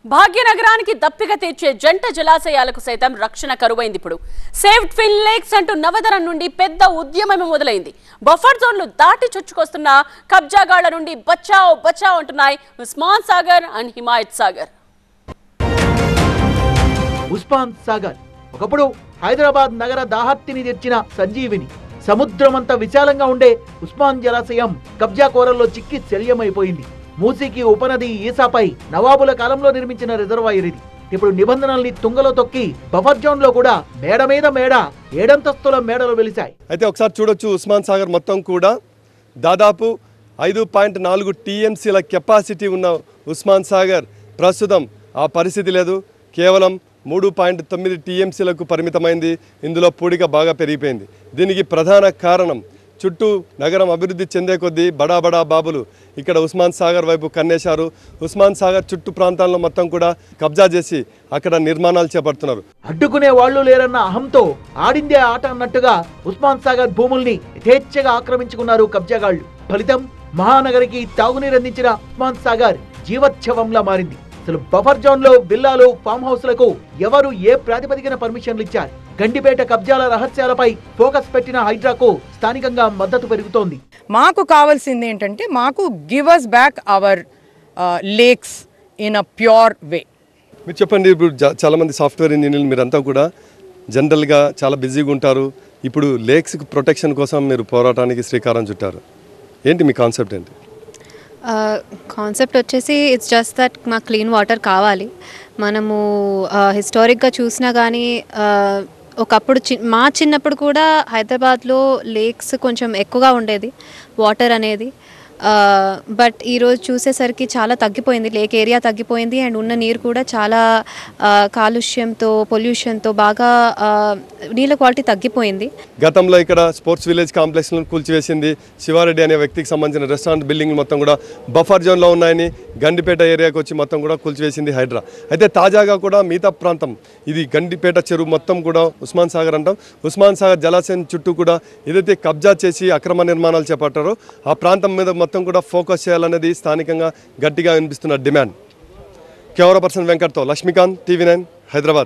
భాగ్యనగరానికి దప్పిక తీర్చే జంట జలాశయాలకు సైతం రక్షణ కరువైంది ఇప్పుడు సేవ్ ట్విన్ లేక్స్ అంటూ నవదరం నుండి పెద్ద ఉద్యమమే మొదలైంది బఫర్ జోన్లు దాటి చొచ్చుకొస్తున్న కబ్జాగాళ్ల నుండి బచావ్ బచావ్ అంటున్నాయి ఉస్మాన్ సాగర్ అండ్ హిమాయత్ సాగర్ ఉస్మాన్ సాగర్ ఒకప్పుడు హైదరాబాద్ నగర దాహర్తిని తెచ్చిన సంజీవిని సముద్రమంత విశాలంగా ఉండే ఉస్మాన్ జలాశయం కబ్జా కోరల్లో చిక్కి శల్యమైపోయింది మూసీకి ఉపనది ఈసాపై నవాబుల కాలంలో నిర్మించిన రిజర్వాయర్ ఇది ఇప్పుడు నిబంధనల్ని తుంగలో తొక్కి బఫర్ జోన్ లో కూడా మేడ మీద మేడ ఏడంతస్తుల మేడలు వెలిశాయి అయితే ఒకసారి చూడొచ్చు ఉస్మాన్ సాగర్ మొత్తం కూడా దాదాపు ఐదు పాయింట్ నాలుగు టీఎంసీల కెపాసిటీ ఉన్న ఉస్మాన్ సాగర్ ప్రస్తుతం ఆ పరిస్థితి లేదు కేవలం మూడు పాయింట్ తొమ్మిది టీఎంసీలకు పరిమితమైంది ఇందులో పూడిక బాగా పెరిగిపోయింది దీనికి ప్రధాన కారణం చుట్టూ నగరం అభివృద్ధి చెందే కొద్దీ బడా బడా బాబులు ఇక్కడ ఉస్మాన్ సాగర్ వైపు కన్నేశారు ఉస్మాన్ సాగర్ చుట్టూ ప్రాంతాల్లో మొత్తం కూడా కబ్జా చేసి అక్కడ నిర్మాణాలు చేపడుతున్నారు అడ్డుకునే వాళ్ళు లేరన్న అహంతో ఆడిందే ఆట అన్నట్టుగా ఉస్మాన్ సాగర్ భూముల్ని యథేచ్ఛగా ఆక్రమించుకున్నారు కబ్జాగాళ్లు ఫలితం మహానగరికి తాగునీరు అందించిన ఉస్మాన్ సాగర్ జీవోత్సవంలా మారింది అసలు బఫర్ జోన్ లో విల్లాలు ఫామ్ హౌస్లకు ఎవరు ఏ ప్రాతిపదికన పర్మిషన్లు ఇచ్చారు గండిపేట కబ్జాల రహస్యాలపై ఫోకస్ పెట్టిన హైడ్రాకు స్థానికంగా మద్దతు పెరుగుతోంది మాకు కావాల్సింది ఏంటంటే మాకు give us back our lakes in a pure way మీరు చెప్పండి ఇప్పుడు జా- చాలామంది సాఫ్ట్వేర్ ఇంజనీర్లు మీరంతా కూడా జనరల్గా చాలా బిజీగా ఉంటారు ఇప్పుడు లేక్స్ ప్రొటెక్షన్ కోసం మీరు పోరాటానికి శ్రీకారం చుట్టారు ఏంటి మీ కాన్సెప్ట్ ఏంటి కాన్సెప్ట్ వచ్చేసి ఇట్స్ జస్ట్ దట్ మాకు క్లీన్ వాటర్ కావాలి మనము హిస్టారిక్గా చూసినా కానీ ఒకప్పుడు చి మా చిన్నప్పుడు కూడా హైదరాబాద్లో లేక్స్ కొంచెం ఎక్కువగా ఉండేది వాటర్ అనేది బట్ ఈరోజు చూసేసరికి చాలా తగ్గిపోయింది లేక్ ఏరియా తగ్గిపోయింది అండ్ ఉన్న నీరు కూడా చాలా ఆ, కాలుష్యంతో పొల్యూషన్తో బాగా ఆ, నీళ్ళ క్వాలిటీ తగ్గిపోయింది గతంలో ఇక్కడ స్పోర్ట్స్ విలేజ్ కాంప్లెక్స్ను కూల్చివేసింది శివారెడ్డి అనే వ్యక్తికి సంబంధించిన రెస్టారెంట్ బిల్డింగ్ మొత్తం కూడా బఫర్ జోన్లో ఉన్నాయని గండిపేట ఏరియాకి వచ్చి మొత్తం కూడా కూల్చివేసింది హైడ్రా అయితే తాజాగా కూడా మిగతా ప్రాంతం ఇది గండిపేట చెరువు మొత్తం కూడా ఉస్మాన్ సాగర్ అంటాం ఉస్మాన్ సాగర్ జలాశయం చుట్టూ కూడా ఏదైతే కబ్జా చేసి అక్రమ నిర్మాణాలు చేపట్టారో ఆ ప్రాంతం మీద మొత్తం కూడా ఫోకస్ చేయాలనేది స్థానికంగా గట్టిగా వినిపిస్తున్న డిమాండ్ కెమెరా పర్సన్ వెంకట్తో లక్ష్మీకాంత్ టీవీ నైన్ హైదరాబాద్